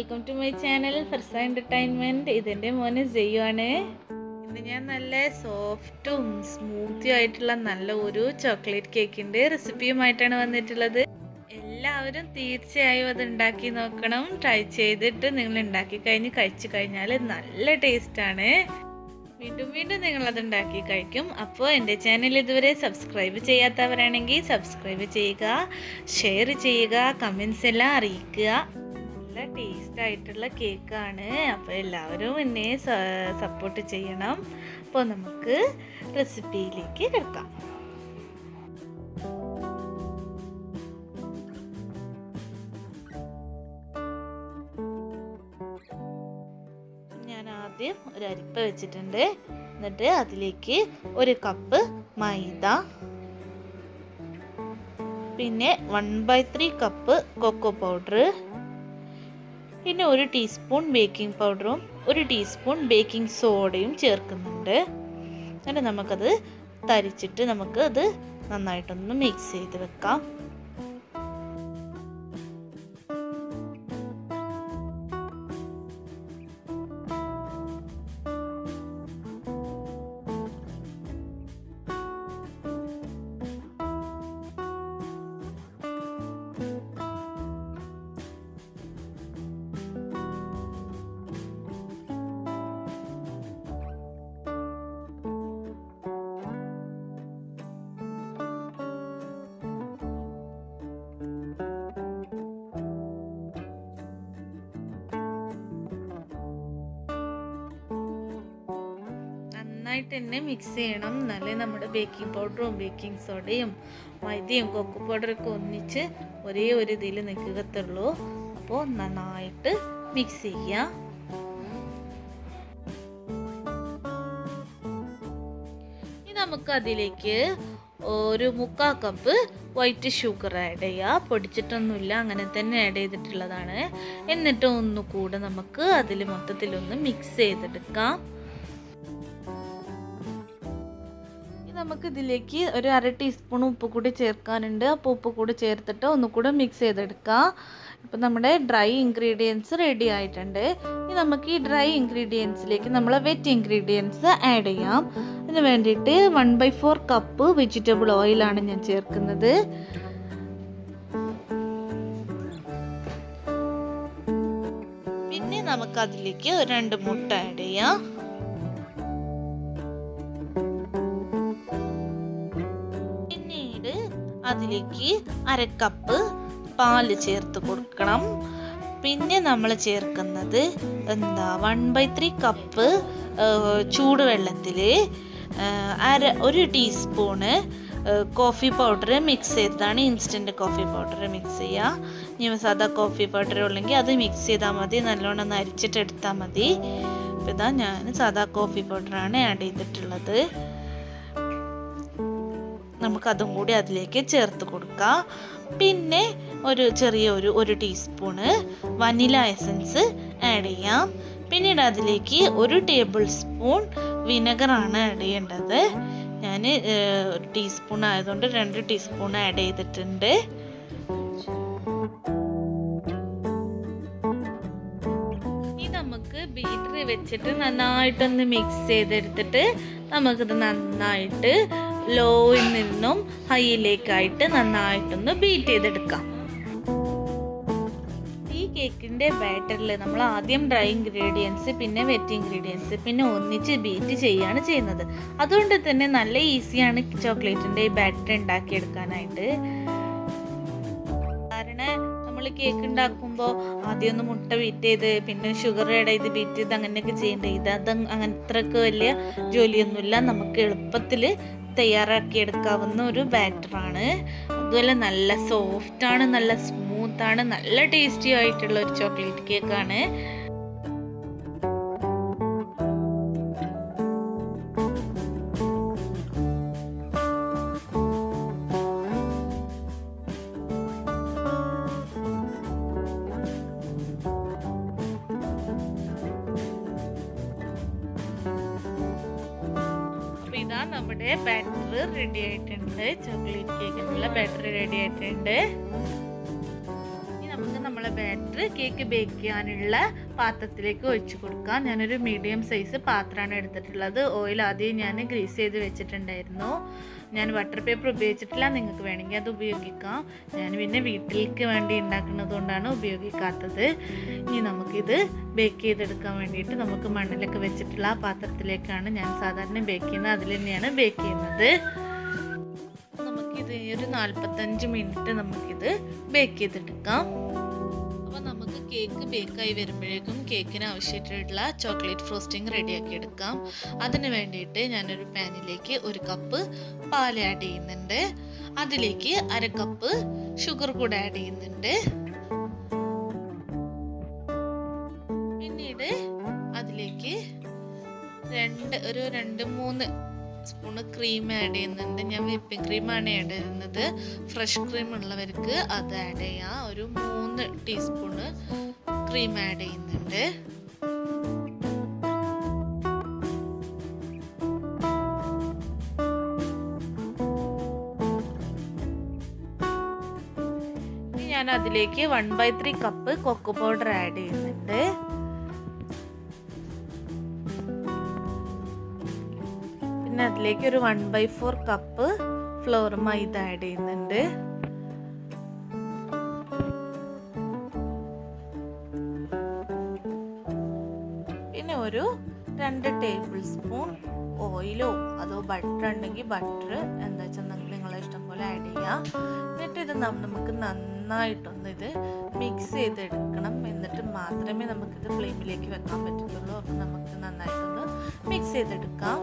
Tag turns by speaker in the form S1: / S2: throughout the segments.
S1: welcome to my channel Farsa entertainment ഇതെൻ്റെ മോന് ജയ്യുവാണ് ഇന്ന് ഞാൻ നല്ല സോഫ്റ്റും സ്മൂത്തിയും ആയിട്ടുള്ള നല്ല ഒരു ചോക്ലേറ്റ് കേക്കിൻ്റെ റെസിപ്പിയുമായിട്ടാണ് വന്നിട്ടുള്ളത് എല്ലാവരും തീർച്ചയായും അത് ഉണ്ടാക്കി നോക്കണം ട്രൈ ചെയ്തിട്ട് നിങ്ങൾ ഉണ്ടാക്കി കഴിഞ്ഞ് കഴിച്ചു കഴിഞ്ഞാൽ നല്ല ടേസ്റ്റാണ് വീണ്ടും വീണ്ടും നിങ്ങൾ അത് ഉണ്ടാക്കി കഴിക്കും അപ്പോൾ എൻ്റെ ചാനൽ ഇതുവരെ സബ്സ്ക്രൈബ് ചെയ്യാത്തവരാണെങ്കിൽ സബ്സ്ക്രൈബ് ചെയ്യുക ഷെയർ ചെയ്യുക കമൻസ് എല്ലാം അറിയിക്കുക നല്ല ടേസ്റ്റ് ആയിട്ടുള്ള കേക്കാണ് അപ്പോൾ എല്ലാവരും എന്നെ സപ്പോർട്ട് ചെയ്യണം അപ്പോൾ നമുക്ക് റെസിപ്പിയിലേക്ക് കിടക്കാം ഞാൻ ആദ്യം ഒരു അരിപ്പ വെച്ചിട്ടുണ്ട് എന്നിട്ട് അതിലേക്ക് ഒരു കപ്പ് മൈദ പിന്നെ one by three cup cocoa powder പിന്നെ ഒരു ടീസ്പൂൺ ബേക്കിംഗ് പൗഡറും ഒരു ടീസ്പൂൺ ബേക്കിംഗ് സോഡയും ചേർക്കുന്നുണ്ട് എന്നിട്ട് നമുക്കത് തരിച്ചിട്ട് നമുക്ക് അത് നന്നായിട്ടൊന്ന് മിക്സ് ചെയ്ത് വെക്കാം നന്നായിട്ട് തന്നെ മിക്സ് ചെയ്യണം എന്നാലേ നമ്മുടെ ബേക്കിംഗ് പൗഡറും ബേക്കിംഗ് സോഡയും മൈദയും കൊക്കോ പൗഡറൊക്കെ ഒന്നിച്ച് ഒരേ ഒരു ഇതിൽ നിൽക്കത്തുള്ളൂ അപ്പോൾ നന്നായിട്ട് മിക്സ് ചെയ്യുക ഇനി നമുക്ക് അതിലേക്ക് ഒരു മുക്കാ കപ്പ് വൈറ്റ് ഷുഗർ ആഡ് ചെയ്യുക പൊടിച്ചിട്ടൊന്നുമില്ല അങ്ങനെ തന്നെ ആഡ് ചെയ്തിട്ടുള്ളതാണ് എന്നിട്ട് ഒന്നുകൂടെ നമുക്ക് അതിൽ മൊത്തത്തിലൊന്ന് മിക്സ് ചെയ്തെടുക്കാം നമുക്ക് ഇതിലേക്ക് ഒരു അര ടീസ്പൂൺ ഉപ്പ് കൂടി ചേർക്കാനുണ്ട് അപ്പോൾ ഉപ്പ് കൂടി ചേർത്തിട്ട് ഒന്നുകൂടെ മിക്സ് ചെയ്തെടുക്കാം ഇപ്പം നമ്മുടെ ഡ്രൈ ഇൻഗ്രീഡിയൻസ് റെഡി ആയിട്ടുണ്ട് ഇനി നമുക്ക് ഈ ഡ്രൈ ഇൻഗ്രീഡിയൻസിലേക്ക് നമ്മൾ വെറ്റ് ഇൻഗ്രീഡിയൻസ് ആഡ് ചെയ്യാം അതിന് വേണ്ടിയിട്ട് one by four cup vegetable ഓയിലാണ് ഞാൻ ചേർക്കുന്നത് പിന്നെ നമുക്ക് അതിലേക്ക് രണ്ട് മുട്ട ആഡ് ചെയ്യാം പിന്നീട് അതിലേക്ക് അരക്കപ്പ് പാല് ചേർത്ത് കൊടുക്കണം പിന്നെ നമ്മൾ ചേർക്കുന്നത് എന്താ വൺ ബൈ ത്രീ കപ്പ് ചൂടുവെള്ളത്തിൽ അര ഒരു ടീസ്പൂണ് കോഫി പൗഡർ മിക്സ് ചെയ്തതാണ് ഇൻസ്റ്റൻറ്റ് കോഫി പൗഡർ മിക്സ് ചെയ്യുക ഇനി സാധാ കോഫി പൗഡർ ഉള്ളെങ്കിൽ അത് മിക്സ് ചെയ്താൽ മതി നല്ലോണം ഒന്ന് അരിച്ചിട്ട് എടുത്താൽ മതി ഇപ്പം ഇതാ ഞാൻ സാധാ കോഫി പൗഡറാണ് ആഡ് ചെയ്തിട്ടുള്ളത് നമുക്കതും കൂടി അതിലേക്ക് ചേർത്ത് കൊടുക്കാം പിന്നെ ഒരു ചെറിയ ഒരു ഒരു ടീസ്പൂണ് വനില എസൻസ് ആഡ് ചെയ്യാം പിന്നീട് അതിലേക്ക് ഒരു ടേബിൾ സ്പൂൺ വിനെഗറാണ് ആഡ് ചെയ്യേണ്ടത് ഞാൻ ഒരു ടീസ്പൂൺ ആയതുകൊണ്ട് രണ്ട് ടീസ്പൂൺ ആഡ് ചെയ്തിട്ടുണ്ട് ഇനി നമുക്ക് ബീറ്റർ വെച്ചിട്ട് നന്നായിട്ടൊന്ന് മിക്സ് ചെയ്തെടുത്തിട്ട് നമുക്കിത് നന്നായിട്ട് ലോയിൽ നിന്നും ഹൈയിലേക്കായിട്ട് നന്നായിട്ടൊന്ന് ബീറ്റ് ചെയ്തെടുക്കാം ഈ കേക്കിൻ്റെ ബാറ്ററിൽ നമ്മൾ ആദ്യം ഡ്രൈ ഇൻഗ്രീഡിയൻസ് പിന്നെ വെറ്റ് ഇൻഗ്രീഡിയൻസ് പിന്നെ ഒന്നിച്ച് ബീറ്റ് ചെയ്യുകയാണ് ചെയ്യുന്നത് അതുകൊണ്ട് തന്നെ നല്ല ഈസിയാണ് ചോക്ലേറ്റിൻ്റെ ഈ ബാറ്റർ ഉണ്ടാക്കിയെടുക്കാനായിട്ട് കാരണം നമ്മൾ കേക്ക് ഉണ്ടാക്കുമ്പോൾ ആദ്യം ഒന്ന് മുട്ട ബീറ്റ് ചെയ്ത് പിന്നെ ഷുഗർ ആഡ് ചെയ്ത് ബീറ്റ് ചെയ്ത് അങ്ങനെയൊക്കെ ചെയ്യേണ്ടത് ഇത് അത് അങ്ങനത്രക്ക് വലിയ ജോലിയൊന്നുമില്ല നമുക്ക് എളുപ്പത്തിൽ തയ്യാറാക്കി എടുക്കാവുന്ന ഒരു ബാറ്ററാണ് അതുപോലെ നല്ല സോഫ്റ്റാണ് നല്ല സ്മൂത്താണ് നല്ല ടേസ്റ്റി ആയിട്ടുള്ള ഒരു ചോക്ലേറ്റ് കേക്കാണ് ഇതാ നമ്മുടെ ബാറ്റർ റെഡി ആയിട്ടുണ്ട് ചോക്ലേറ്റ് കേക്കിനുള്ള ബാറ്റർ റെഡി ആയിട്ടുണ്ട് ഇനി നമുക്ക് നമ്മളെ ബാറ്റർ കേക്ക് ബേക്ക് ചെയ്യാനുള്ള പാത്രത്തിലേക്ക് ഒഴിച്ചു കൊടുക്കാം ഞാനൊരു മീഡിയം സൈസ് പാത്രമാണ് എടുത്തിട്ടുള്ളത് ഓയിൽ ആദ്യം ഞാൻ ഗ്രീസ് ചെയ്ത് വെച്ചിട്ടുണ്ടായിരുന്നു ഞാൻ ബട്ടർ പേപ്പർ ഉപയോഗിച്ചിട്ടില്ല നിങ്ങൾക്ക് വേണമെങ്കിൽ അത് ഉപയോഗിക്കാം ഞാൻ പിന്നെ വീട്ടിലേക്ക് വേണ്ടി ഉണ്ടാക്കുന്നത് കൊണ്ടാണ് ഉപയോഗിക്കാത്തത് ഇനി നമുക്കിത് ബേക്ക് ചെയ്തെടുക്കാൻ വേണ്ടിയിട്ട് നമുക്ക് മണ്ണിലൊക്കെ വെച്ചിട്ടുള്ള ആ പാത്രത്തിലേക്കാണ് ഞാൻ സാധാരണ ബേക്ക് ചെയ്യുന്നത് അതിൽ തന്നെയാണ് ബേക്ക് ചെയ്യുന്നത് നമുക്കിത് ഒരു നാൽപ്പത്തഞ്ച് മിനിറ്റ് നമുക്കിത് ബേക്ക് ചെയ്തെടുക്കാം അപ്പോൾ നമുക്ക് കേക്ക് ബേക്കായി വരുമ്പോഴേക്കും കേക്കിന് ആവശ്യമായിട്ടുള്ള ചോക്ലേറ്റ് ഫ്രോസ്റ്റിംഗ് റെഡിയാക്കി എടുക്കാം അതിന് വേണ്ടിയിട്ട് ഞാനൊരു പാനിലേക്ക് ഒരു കപ്പ് പാൽ ആഡ് ചെയ്യുന്നുണ്ട് അതിലേക്ക് അര കപ്പ് ഷുഗർ കൂടെ ആഡ് ചെയ്യുന്നുണ്ട് പിന്നീട് അതിലേക്ക് രണ്ട് ഒരു രണ്ട് മൂന്ന് സ്പൂണ് ക്രീം ആഡ് ചെയ്യുന്നുണ്ട് ഞാൻ വിപ്പിംഗ് ക്രീമാണ് ആഡ് ചെയ്യുന്നത് ഫ്രഷ് ക്രീം ഉള്ളവർക്ക് അത് ആഡ് ചെയ്യാം ഒരു മൂന്ന് ടീസ്പൂണ് ക്രീം ആഡ് ചെയ്യുന്നുണ്ട് ഇനി ഞാൻ അതിലേക്ക് one by three cup cocoa powder add ചെയ്യുന്നുണ്ട് പിന്നെ അതിലേക്ക് ഒരു one by four cup flour maida add ചെയ്യുന്നുണ്ട് പിന്നെ ഒരു രണ്ട് ടേബിൾ സ്പൂൺ ഓയിലോ അതോ ബട്ടർ ഉണ്ടെങ്കിൽ ബട്ടർ എന്താ വെച്ചാൽ നിങ്ങളെ ഇഷ്ടം പോലെ ആഡ് ചെയ്യാം എന്നിട്ട് ഇത് നം- നമുക്ക് നന്നായിട്ടൊന്ന് ഇത് മിക്സ് ചെയ്തെടുക്കണം എന്നിട്ട് മാത്രമേ നമുക്കിത് ഫ്ലെയിമിലേക്ക് വെക്കാൻ പറ്റത്തുള്ളൂ അപ്പം നമുക്ക് നന്നായിട്ടൊന്ന് മിക്സ് ചെയ്തെടുക്കാം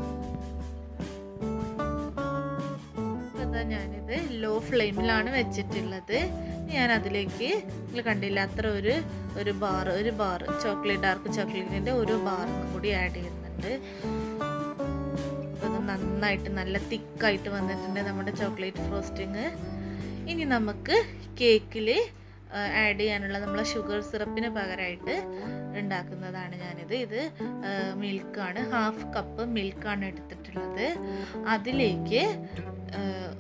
S1: ഇതാ ഞാനിത് ലോ ഫ്ലെയിമിലാണ് വെച്ചിട്ടുള്ളത് ഞാൻ അതിലേക്ക് നിങ്ങൾ കണ്ടില്ല അത്ര ഒരു ഒരു ബാർ ഒരു ബാർ ചോക്ലേറ്റ് ഡാർക്ക് ചോക്ലേറ്റിൻ്റെ ഒരു ബാറും കൂടി ആഡ് ചെയ്യുന്നുണ്ട് അപ്പോൾ അത് നന്നായിട്ട് നല്ല തിക്കായിട്ട് വന്നിട്ടുണ്ട് നമ്മുടെ ചോക്ലേറ്റ് ഫ്രോസ്റ്റിങ് ഇനി നമുക്ക് കേക്കിൽ ആഡ് ചെയ്യാനുള്ള നമ്മളെ ഷുഗർ സിറപ്പിന് പകരമായിട്ട് ഉണ്ടാക്കുന്നതാണ് ഞാനിത് ഇത് മിൽക്കാണ് ഹാഫ് കപ്പ് മിൽക്കാണ് എടുത്തിട്ടുള്ളത് അതിലേക്ക് ആ,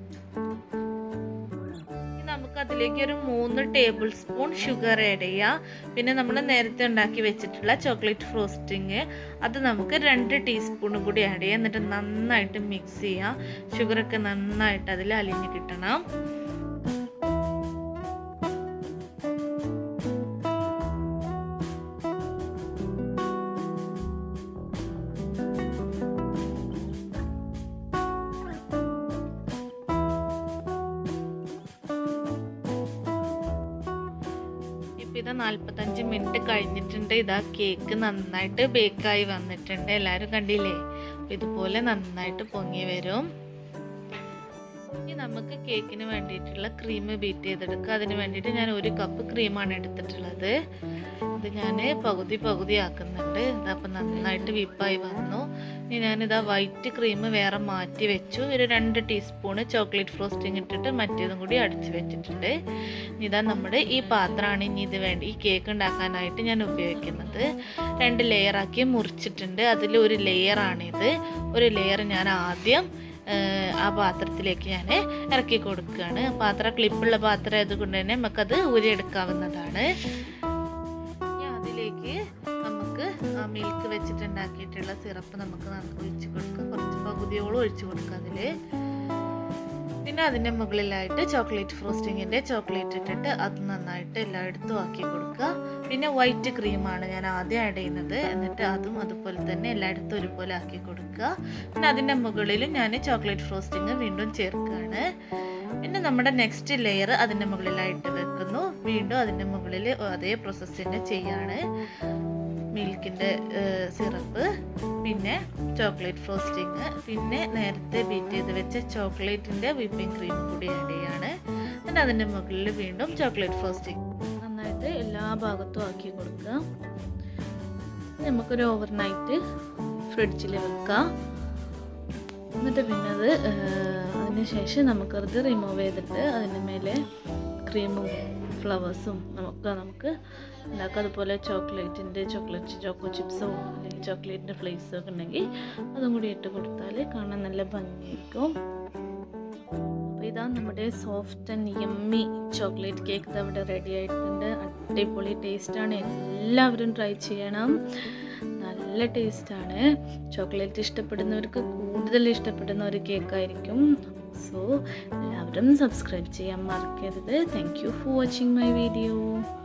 S1: ഇനി നമുക്ക് അതിലേക്ക് ഒരു മൂന്ന് ടേബിൾ സ്പൂൺ ഷുഗർ ആഡ് ചെയ്യാം പിന്നെ നമ്മൾ നേരത്തെ ഉണ്ടാക്കി വെച്ചിട്ടുള്ള ചോക്ലേറ്റ് ഫ്രോസ്റ്റിങ് അത് നമുക്ക് രണ്ട് ടീസ്പൂണും കൂടി ആഡ് ചെയ്യാം എന്നിട്ട് നന്നായിട്ട് മിക്സ് ചെയ്യാം ഷുഗറൊക്കെ നന്നായിട്ട് അതിൽ അലിഞ്ഞ് കിട്ടണം ഇപ്പം ഇത് നാൽപ്പത്തഞ്ച് മിനിറ്റ് കഴിഞ്ഞിട്ടുണ്ട് ഇതാ കേക്ക് നന്നായിട്ട് ബേക്കായി വന്നിട്ടുണ്ട് എല്ലാവരും കണ്ടില്ലേ അപ്പം ഇതുപോലെ നന്നായിട്ട് പൊങ്ങി വരും ഇനി നമുക്ക് കേക്കിന് വേണ്ടിയിട്ടുള്ള ക്രീം ബീറ്റ് ചെയ്തെടുക്കുക അതിന് വേണ്ടിയിട്ട് ഞാൻ ഒരു കപ്പ് ക്രീമാണ് എടുത്തിട്ടുള്ളത് ഇത് ഞാൻ പകുതി പകുതി ആക്കുന്നുണ്ട് ഇതപ്പം നന്നായിട്ട് വിപ്പായി വന്നു ഇനി ഞാനിതാ വൈറ്റ് ക്രീം വേറെ മാറ്റി വെച്ചു ഒരു രണ്ട് ടീസ്പൂണ് ചോക്ലേറ്റ് ഫ്രോസ്റ്റിംഗ് ഇട്ടിട്ട് മറ്റേതും കൂടി അടിച്ച് വെച്ചിട്ടുണ്ട് ഇനി ഇതാ നമ്മുടെ ഈ പാത്രമാണ് ഇനി ഇത് വേണ്ടി ഈ കേക്ക് ഉണ്ടാക്കാനായിട്ട് ഞാൻ ഉപയോഗിക്കുന്നത് രണ്ട് ലെയറാക്കി മുറിച്ചിട്ടുണ്ട് അതിൽ ഒരു ലെയറാണിത് ഒരു ലെയർ ഞാൻ ആദ്യം ഏഹ്, ആ പാത്രത്തിലേക്ക് ഞാൻ ഇറക്കി കൊടുക്കുകയാണ് പാത്രം ക്ലിപ്പുള്ള പാത്രം ആയതുകൊണ്ട് തന്നെ നമുക്കത് ഊരിയെടുക്കാവുന്നതാണ് ഇനി അതിലേക്ക് നമുക്ക് ആ മിൽക്ക് വെച്ചിട്ടുണ്ടാക്കിയിട്ടുള്ള സിറപ്പ് നമുക്ക് നന്ന- ഒഴിച്ച് കൊടുക്കാം കുറച്ച് പകുതിയോളം ഒഴിച്ച് കൊടുക്കാം അതിൽ പിന്നെ അതിൻ്റെ മുകളിലായിട്ട് ചോക്ലേറ്റ് ഫ്രോസ്റ്റിങ്ങിൻ്റെ ചോക്ലേറ്റ് ഇട്ടിട്ട് അത് നന്നായിട്ട് എല്ലായിടത്തും ആക്കി കൊടുക്കുക പിന്നെ വൈറ്റ് ക്രീമാണ് ഞാൻ ആദ്യം ആഡ് ചെയ്യുന്നത് എന്നിട്ട് അതും അതുപോലെ തന്നെ എല്ലായിടത്തും ഒരുപോലെ ആക്കി കൊടുക്കുക പിന്നെ അതിൻ്റെ മുകളിലും ഞാൻ ചോക്ലേറ്റ് ഫ്രോസ്റ്റിങ് വീണ്ടും ചേർക്കുകയാണ് പിന്നെ നമ്മുടെ നെക്സ്റ്റ് ലെയർ അതിൻ്റെ മുകളിലായിട്ട് വെക്കുന്നു വീണ്ടും അതിൻ്റെ മുകളിൽ അതേ പ്രോസസ്സ് തന്നെ ചെയ്യാണ് മിൽക്കിൻ്റെ സിറപ്പ് പിന്നെ ചോക്ലേറ്റ് ഫ്രോസ്റ്റിങ് പിന്നെ നേരത്തെ ബീറ്റ് ചെയ്ത് വെച്ച ചോക്ലേറ്റിൻ്റെ വിപ്പിംഗ് ക്രീം കൂടി ആഡ് ചെയ്യാണ് പിന്നെ അതിൻ്റെ മുകളിൽ വീണ്ടും ചോക്ലേറ്റ് ഫ്രോസ്റ്റിംഗ് നന്നായിട്ട് എല്ലാ ഭാഗത്തും ആക്കി കൊടുക്കുക നമുക്കൊരു ഓവർനൈറ്റ് ഫ്രിഡ്ജിൽ വെക്കാം എന്നിട്ട് പിന്നെ അത് അതിന് ശേഷം നമുക്കത് റിമൂവ് ചെയ്തിട്ട് അതിന് മേലെ ക്രീമും ഫ്ലവേഴ്സും നമുക്ക് നമുക്ക് ഉണ്ടാക്കാം അതുപോലെ ചോക്ലേറ്റിൻ്റെ ചോക്ലേറ്റ് ചോക്കോ ചിപ്സോ അല്ലെങ്കിൽ ചോക്ലേറ്റിൻ്റെ ഫ്ലേക്സോ ഒക്കെ ഉണ്ടെങ്കിൽ അതും കൂടി ഇട്ട് കൊടുത്താൽ കാണാൻ നല്ല ഭംഗിയായിരിക്കും അപ്പോൾ അപ്പോൾ ഇതാ നമ്മുടെ soft and yummy chocolate cake ഇത് അവിടെ റെഡി ആയിട്ടുണ്ട് അടിപൊളി ടേസ്റ്റാണ് എല്ലാവരും ട്രൈ ചെയ്യണം നല്ല ടേസ്റ്റാണ് ചോക്ലേറ്റ് ഇഷ്ടപ്പെടുന്നവർക്ക് കൂടുതൽ ഇഷ്ടപ്പെടുന്ന ഒരു കേക്കായിരിക്കും സോ എല്ലാവരും സബ്സ്ക്രൈബ് ചെയ്യാൻ മറക്കരുത് thank you for watching my video